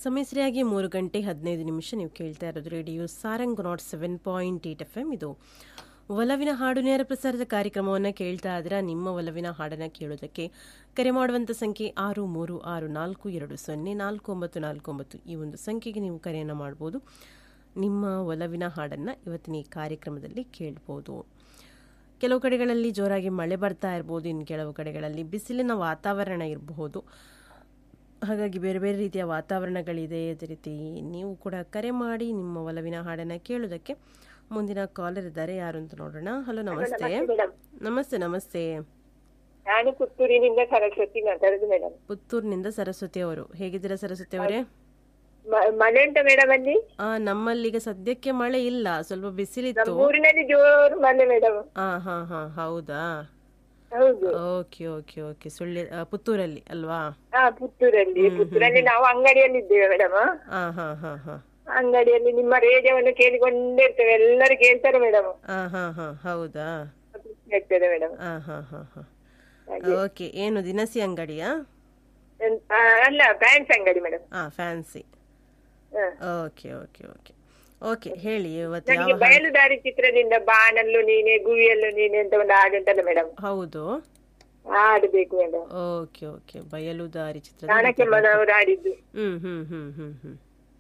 ಸಮಯ ಸರಿಯಾಗಿ ಮೂರು ಗಂಟೆ ಹದಿನೈದು ನಿಮಿಷ ನೀವು ಕೇಳ್ತಾ ಇರೋದು radio Sarang not seven point eight F M ಇದು ಒಲವಿನ ಹಾಡು ನೇರ ಪ್ರಸಾರದ ಕಾರ್ಯಕ್ರಮವನ್ನು ಕೇಳ್ತಾ ಇದ್ರೆ ನಿಮ್ಮ ಒಲವಿನ ಹಾಡನ್ನು ಕೇಳೋದಕ್ಕೆ ಕರೆ ಮಾಡುವಂಥ ಸಂಖ್ಯೆ ಆರು ಮೂರು ಆರು ನಾಲ್ಕು ಎರಡು ಸೊನ್ನೆ ನಾಲ್ಕು ಒಂಬತ್ತು ನಾಲ್ಕು ಒಂಬತ್ತು ಈ ಒಂದು ಸಂಖ್ಯೆಗೆ ನೀವು ಕರೆಯನ್ನು ಮಾಡ್ಬೋದು ನಿಮ್ಮ ಒಲವಿನ ಹಾಡನ್ನು ಇವತ್ತಿನ ಈ ಕಾರ್ಯಕ್ರಮದಲ್ಲಿ ಕೇಳ್ಬೋದು ಕೆಲವು ಕಡೆಗಳಲ್ಲಿ ಜೋರಾಗಿ ಮಳೆ ಬರ್ತಾ ಇರ್ಬೋದು ಇನ್ನು ಕೆಲವು ಕಡೆಗಳಲ್ಲಿ ಬಿಸಿಲಿನ ವಾತಾವರಣ ಇರಬಹುದು ಹಾಗಾಗಿ ಬೇರೆ ಬೇರೆ ರೀತಿಯ ವಾತಾವರಣಗಳಿದೆ ಅದೇ ರೀತಿ ನೀವು ಕೂಡ ಕರೆ ಮಾಡಿ ನಿಮ್ಮ ಒಲವಿನ ಹಾಡನ್ನು ಕೇಳೋದಕ್ಕೆ ಮುಂದಿನ ಕಾಲರ್ ಇದ್ದಾರೆ ಯಾರು ಅಂತ ನೋಡೋಣ ಹಲೋ ನಮಸ್ತೆ ಮೇಡಮ್ ನಮಸ್ತೆ ನಮಸ್ತೆ ನಾನು ಪುತ್ತೂರಿನಿಂದ ಸರಸ್ವತಿ ಮಾತಾಡುದು ಮೇಡಮ್ ಪುತ್ತೂರಿನಿಂದ ಸರಸ್ವತಿ ಅವರು ಹೇಗಿದ್ದೀರಾ ಸರಸ್ವತಿ ಅವರೇ ಮಳೆ ಉಂಟಾ ಮೇಡಮ್ ಅಲ್ಲಿ ಆ ನಮ್ಮಲ್ಲಿಗ ಸದ್ಯಕ್ಕೆ ಮಳೆ ಇಲ್ಲ ಸ್ವಲ್ಪ ಬಿಸಿಲಿತ್ತು ಊರಿನಲ್ಲಿ ಜೋರು ಮಳೆ ಮೇಡಮ್ ಹಾ ಹಾ ಹಾ ಹೌದಾ ಹೌದು ಓಕೆ ಓಕೆ ಓಕೆ ಸುಳ್ಳಿ ಆ, ಪುತ್ತೂರಲ್ಲಿ ಅಲ್ವಾ ಹಾ ಪುತ್ತೂರಲ್ಲಿ ಪುತ್ತೂರಲ್ಲಿ ನಾವು ಅಂಗಡಿಯಲ್ಲಿ ಇದ್ದೇವೆ ಮೇಡಮ್ ಹಾ ಹಾ ಹಾ ಹಾ ಅಂಗಡಿಯಲ್ಲಿ ನಿಮ್ಮ ರೇಡಿಯೋವನ್ನು ಕೇಳಿಕೊಂಡೇ ಇರ್ತೇವೆ ಎಲ್ಲರೂ ಕೇಳ್ತಾರೆ ಮೇಡಮ್ ಹಾ ಹಾ ಹಾ ಹೌದಾ ಖುಷಿ ಆಗ್ತದೆ ಮೇಡಮ್ ಹಾ ಹಾ ಹಾ ಹಾ ಓಕೆ ಏನು ದಿನಸಿ ಅಂಗಡಿಯಾ ಅಲ್ಲ ಪ್ಯಾಂಟ್ಸ್ ಅಂಗಡಿ ಮೇಡಮ್ ಹಾ ಫ್ಯಾನ್ಸಿ ಹಾ. ಓಕೆ ಓಕೆ ಓಕೆ ಓಕೆ ಹೇಳಿ ಇವತ್ತು ನನಗೆ ಯಾವ ಹಾಡು? ಬಯಲುದಾರಿ ಚಿತ್ರದಿಂದ ಬಾನಲ್ಲು ನೀನೆ ಗುವಿಯಲ್ಲು ನೀನೆ ಅಂತ ಒಂದು ಹಾಡು ಉಂಟಲ್ಲ ಮೇಡಮ್ ಹೌದು ಹಾಡಬೇಕು ಮೇಡಮ್ ಓಕೆ ಓಕೆ ಬಯಲುದಾರಿ ಚಿತ್ರದ ಚಾಣಕ್ಯಮ್ಮನ ಅವರು ಹಾಡಿದ್ದು ಹ್ಮ್ ಹ್ಮ್ ಹ್ಮ್ ಹ್ಮ್ ಹ್ಮ್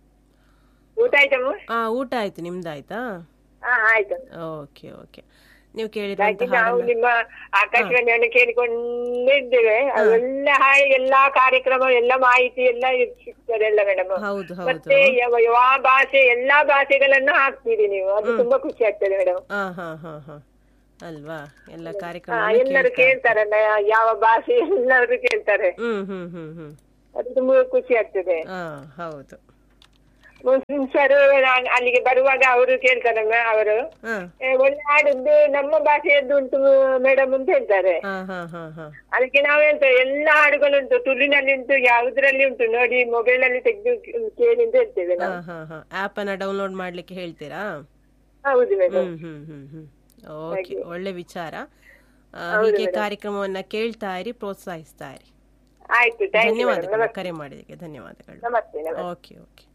ಊಟ ಆಯ್ತಮ್ಮ ಆ ಊಟ ಆಯ್ತು ನಿಮ್ದಾಯ್ತಾ ಹಾ ಆಯ್ತು ಓಕೆ ಓಕೆ ನೀವು ಕೇಳಿರುವಂತ ಹಾಗೆ ನಾವು ಹಾಡನ್ನ ನಿಮ್ಮ ಆಕಾಶವಾಣಿಯನ್ನು ಕೇಳಿಕೊಂಡೇ ಇದ್ದೇವೆ ಅವೆಲ್ಲ ಹಾಗೆ ಎಲ್ಲಾ ಕಾರ್ಯಕ್ರಮ ಎಲ್ಲ ಮಾಹಿತಿ ಎಲ್ಲ ಇರ್- ಸಿಗ್ತದೆ ಎಲ್ಲ ಮೇಡಮ್ ಹೌದು ಹೌದು ಮತ್ತೆ ಯಾವ ಯಾವ ಭಾಷೆ ಎಲ್ಲಾ ಭಾಷೆಗಳನ್ನು ಹಾಕ್ತೀರಿ ನೀವು ಅದು ತುಂಬಾ ಖುಷಿ ಆಗ್ತದೆ ಮೇಡಮ್ ಹಾ ಹಾ ಹಾ ಹಾ ಅಲ್ವಾ ಎಲ್ಲ ಕಾರ್ಯಕ್ರಮ ಎಲ್ಲರೂ ಕೇಳ್ತಾರಲ್ಲ ಯಾವ ಭಾಷೆ ಎಲ್ಲರೂ ಕೇಳ್ತಾರೆ ಹ್ಮ್ ಹ್ಮ್ ಹ್ಮ್ ಹ್ಮ್ ಅದು ತುಂಬಾ ಖುಷಿ ಆಗ್ತದೆ ಹಾ ಹೌದು ಮುಸ್ಲಿಂ ಸರ್ ಅಲ್ಲಿಗೆ ಬರುವಾಗ ಅವರು ಕೇಳ್ತಾರೆ ಮ- ಅವರು ಹಾ "ಏ, ಒಳ್ಳೆ ಹಾಡುದು ನಮ್ಮ ಭಾಷೆಯದ್ದು ಉಂಟು ಮೇಡಮ್ ಅಂತ ಹೇಳ್ತಾರೆ ಹಾ ಹಾ ಹಾ ಹಾ ಅದಕ್ಕೆ ನಾವು ಹೇಳ್ತೇವೆ ಎಲ್ಲ ಹಾಡುಗಳುಂಟು ತುಳುನಲ್ಲಿ ಉಂಟು ಯಾವುದ್ರಲ್ಲಿ ಉಂಟು ನೋಡಿ ಮೊಬೈಲ್ ಅಲ್ಲಿ ತೆಗೆದು ಕೇಳಿ ಅಂತ ಹೇಳ್ತೇವೆ ಹಾ ನಾವು ಹಾ ಹಾ ಆಪ್ ಅನ್ನ ಡೌನ್ಲೋಡ್ ಮಾಡ್ಲಿಕ್ಕೆ ಹೇಳ್ತೀರಾ ಹೌದು ಮೇಡಮ್ ಹ್ಮ್ ಹ್ಮ್ ಹ್ಮ್ ಹ್ಮ್ ಓಕೆ ಒಳ್ಳೆ ವಿಚಾರ ಆ, ಹೀಗೆ ಕಾರ್ಯಕ್ರಮವನ್ನ ಕೇಳ್ತಾ ಇರಿ ಪ್ರೋತ್ಸಾಹಿಸ್ತಾ ಇರಿ ಆಯ್ತು ಥ್ಯಾಂಕ್ ಯು ಧನ್ಯವಾದಗಳು ಕರೆ ಮಾಡಿದಕ್ಕೆ ಧನ್ಯವಾದಗಳು ನಮಸ್ತೆ ನಮಸ್ತೆ ಓಕೆ ಓಕೆ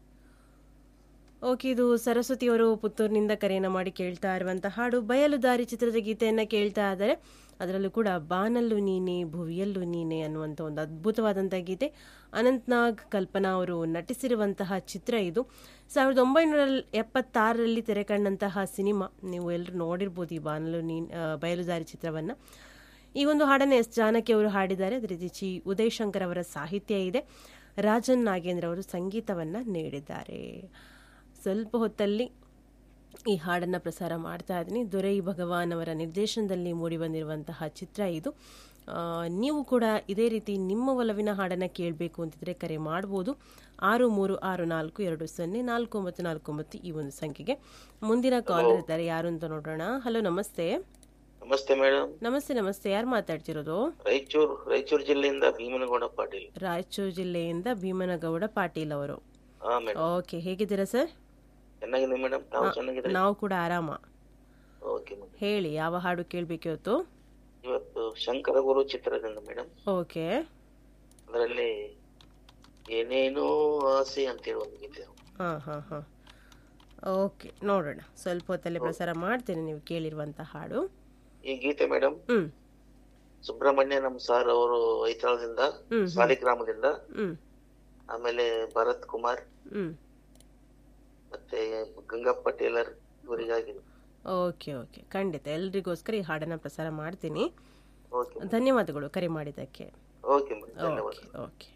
ಓಕೆ ಇದು ಸರಸ್ವತಿಯವರು ಪುತ್ತೂರಿನಿಂದ ಕರೆಯನ್ನು ಮಾಡಿ ಕೇಳ್ತಾ ಇರುವಂಥ ಹಾಡು ಬಯಲುದಾರಿ ಚಿತ್ರದ ಗೀತೆಯನ್ನು ಕೇಳ್ತಾ ಇದ್ದಾರೆ ಅದರಲ್ಲೂ ಕೂಡ ಬಾನಲ್ಲು ನೀನೆ ಭುವಿಯಲ್ಲೂ ನೀನೆ ಅನ್ನುವಂಥ ಒಂದು ಅದ್ಭುತವಾದಂಥ ಗೀತೆ ಅನಂತ್ನಾಗ್ ಕಲ್ಪನಾ ಅವರು ನಟಿಸಿರುವಂತಹ ಚಿತ್ರ ಇದು ಸಾವಿರದ ಒಂಬೈನೂರ ಎಪ್ಪತ್ತಾರರಲ್ಲಿ ತೆರೆ ಕಂಡಂತಹ ಸಿನಿಮಾ ನೀವು ಎಲ್ಲರೂ ನೋಡಿರ್ಬೋದು ಈ ಬಾನಲು ನೀನ್ ಆ, ಬಯಲುದಾರಿ ಚಿತ್ರವನ್ನು ಈ ಒಂದು ಹಾಡನ್ನು ಎಸ್ ಜಾನಕಿ ಅವರು ಹಾಡಿದ್ದಾರೆ ಅದೇ ರೀತಿ ಚಿ ಉದಯ್ ಶಂಕರ್ ಅವರ ಸಾಹಿತ್ಯ ಇದೆ ರಾಜನ್ ನಾಗೇಂದ್ರ ಅವರು ಸಂಗೀತವನ್ನು ನೀಡಿದ್ದಾರೆ ಸ್ವಲ್ಪ ಹೊತ್ತಲ್ಲಿ ಈ ಹಾಡನ್ನು ಪ್ರಸಾರ ಮಾಡ್ತಾ ಇದ್ದೀನಿ ದೊರೈ ಭಗವಾನ್ ಅವರ ನಿರ್ದೇಶನದಲ್ಲಿ ಮೂಡಿಬಂದಿರುವಂತಹ ಚಿತ್ರ ಇದು ಆ, ನೀವು ಕೂಡ ಇದೇ ರೀತಿ ನಿಮ್ಮ ಒಲವಿನ ಹಾಡನ್ನು ಕೇಳಬೇಕು ಅಂತಿದ್ರೆ ಕರೆ ಮಾಡ್ಬೋದು ಆರು ಮೂರು ಆರು ನಾಲ್ಕು ಎರಡು ಸೊನ್ನೆ ನಾಲ್ಕು ಒಂಬತ್ತು ನಾಲ್ಕು ಒಂಬತ್ತು ಈ ಒಂದು ಸಂಖ್ಯೆಗೆ ಮುಂದಿನ ಕಾಲರ್ ಇದ್ದಾರೆ ಯಾರು ಅಂತ ನೋಡೋಣ ಹಲೋ ನಮಸ್ತೆ ನಮಸ್ತೆ ಮೇಡಮ್ ನಮಸ್ತೆ ನಮಸ್ತೆ ಯಾರು ಮಾತಾಡ್ತಿರೋದು ರಾಯಚೂರು ರಾಯಚೂರು ಜಿಲ್ಲೆಯಿಂದ ಭೀಮನಗೌಡ ಪಾಟೀಲ್ ರಾಯಚೂರು ಜಿಲ್ಲೆಯಿಂದ ಭೀಮನಗೌಡ ಪಾಟೀಲ್ ಅವರು ಹಾ ಮೇಡಮ್ ಓಕೆ ಹೇಗಿದ್ದೀರಾ ಸರ್ ಚೆನ್ನಾಗಿದೆ ಮೇಡಮ್ ತಾವು ಚೆನ್ನಾಗಿದ್ರೆ ನಾವು ಕೂಡ ಆರಾಮ ಓಕೆ ಮೇಡಮ್ ಹೇಳಿ ಯಾವ ಹಾಡು ಕೇಳಬೇಕು ಇವತ್ತು ಇವತ್ತು ಶಂಕರ ಗುರು ಚಿತ್ರದಿಂದ ಮೇಡಮ್ ಓಕೆ ಅದರಲ್ಲಿ ಏನೇನೋ ಆಸೆ ಅಂತೇಳಿ ಒಂದು ಗೀತೆ ಹಾಂ ಹಾಂ ಹಾಂ ಓಕೆ ನೋಡೋಣ ಸ್ವಲ್ಪ ಹೊತ್ತಲ್ಲಿ ಪ್ರಸಾರ ಮಾಡ್ತೇನೆ ನೀವು ಕೇಳಿರುವಂಥ ಹಾಡು ಈ ಗೀತೆ ಮೇಡಮ್ ಹ್ಞೂ ಸುಬ್ರಹ್ಮಣ್ಯ ನಮ್ ಸರ್ ಅವರು ಐತಾಳದಿಂದ ಹ್ಮ್. ಸಾಲಿಗ್ರಾಮದಿಂದ ಹ್ಞೂ ಆಮೇಲೆ ಭರತ್ ಕುಮಾರ್ ಹ್ಞೂ ಮತ್ತೆ ಗಂಗಪ್ಪ ಟೇಲರ್ ಇವರಿಗಾಗಿ ಓಕೆ ಓಕೆ ಖಂಡಿತ ಎಲ್ರಿಗೋಸ್ಕರ ಈ ಹಾಡನ್ನು ಪ್ರಸಾರ ಮಾಡ್ತೀನಿ ಓಕೆ ಧನ್ಯವಾದಗಳು ಕರೆ ಮಾಡಿದ್ದಕ್ಕೆ ಓಕೆ ಮೇಡಮ್ ಧನ್ಯವಾದ ಓಕೆ ಓಕೆ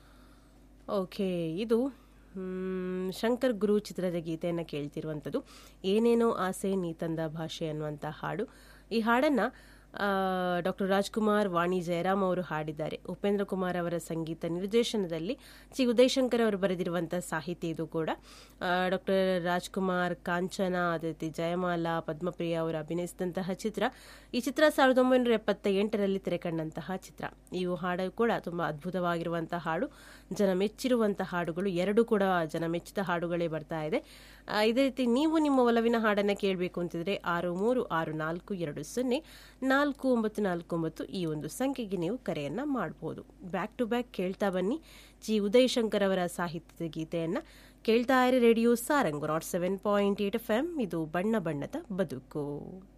ಓಕೆ ಇದು ಮ್, ಶಂಕರ್ ಗುರು ಚಿತ್ರದ ಗೀತೆಯನ್ನು ಕೇಳ್ತಿರುವಂಥದ್ದು ಏನೇನೋ ಆಸೆ ನೀ ತಂದ ಭಾಷೆ ಅನ್ನುವಂಥ ಹಾಡು ಈ ಹಾಡನ್ನು ಡಾಕ್ಟರ್ ರಾಜ್ಕುಮಾರ್ ವಾಣಿ ಜಯರಾಮ್ ಅವರು ಹಾಡಿದ್ದಾರೆ ಉಪೇಂದ್ರ ಕುಮಾರ್ ಅವರ ಸಂಗೀತ ನಿರ್ದೇಶನದಲ್ಲಿ ಸಿ ಉದಯಶಂಕರ್ ಅವರು ಬರೆದಿರುವಂಥ ಸಾಹಿತ್ಯ ಇದು ಕೂಡ ಡಾಕ್ಟರ್ ರಾಜ್ಕುಮಾರ್ ಕಾಂಚನ ಅದೇ ರೀತಿ ಜಯಮಾಲಾ ಪದ್ಮಪ್ರಿಯ ಅವರು ಅಭಿನಯಿಸಿದಂತಹ ಚಿತ್ರ ಈ ಚಿತ್ರ ಸಾವಿರದ ಒಂಬೈನೂರ ಎಪ್ಪತ್ತ ಎಂಟರಲ್ಲಿ ತೆರೆಕಂಡಂತಹ ಚಿತ್ರ ಈ ಹಾಡು ಕೂಡ ತುಂಬ ಅದ್ಭುತವಾಗಿರುವಂತಹ ಹಾಡು ಜನ ಮೆಚ್ಚಿರುವಂತಹ ಹಾಡುಗಳು ಎರಡು ಕೂಡ ಜನ ಮೆಚ್ಚಿದ ಹಾಡುಗಳೇ ಬರ್ತಾ ಇದೆ ಆ, ಇದೇ ರೀತಿ ನೀವು ನಿಮ್ಮ ಒಲವಿನ ಹಾಡನ್ನು ಕೇಳಬೇಕು ಅಂತಿದ್ರೆ ಆರು ಮೂರು ಆರು ನಾಲ್ಕು ಎರಡು ಸೊನ್ನೆ ನಾಲ್ಕು ನಾಲ್ಕು ಒಂಬತ್ತು ನಾಲ್ಕು ಒಂಬತ್ತು ಈ ಒಂದು ಸಂಖ್ಯೆಗೆ ನೀವು ಕರೆಯನ್ನು ಮಾಡ್ಬೋದು ಬ್ಯಾಕ್ ಟು ಬ್ಯಾಕ್ ಕೇಳ್ತಾ ಬನ್ನಿ ಜಿ ಉದಯ್ ಶಂಕರ್ ಅವರ ಸಾಹಿತ್ಯದ ಗೀತೆಯನ್ನು ಕೇಳ್ತಾ ಇರಿ radio Sarang not seven point eight F M ಇದು ಬಣ್ಣ ಬಣ್ಣದ ಬದುಕು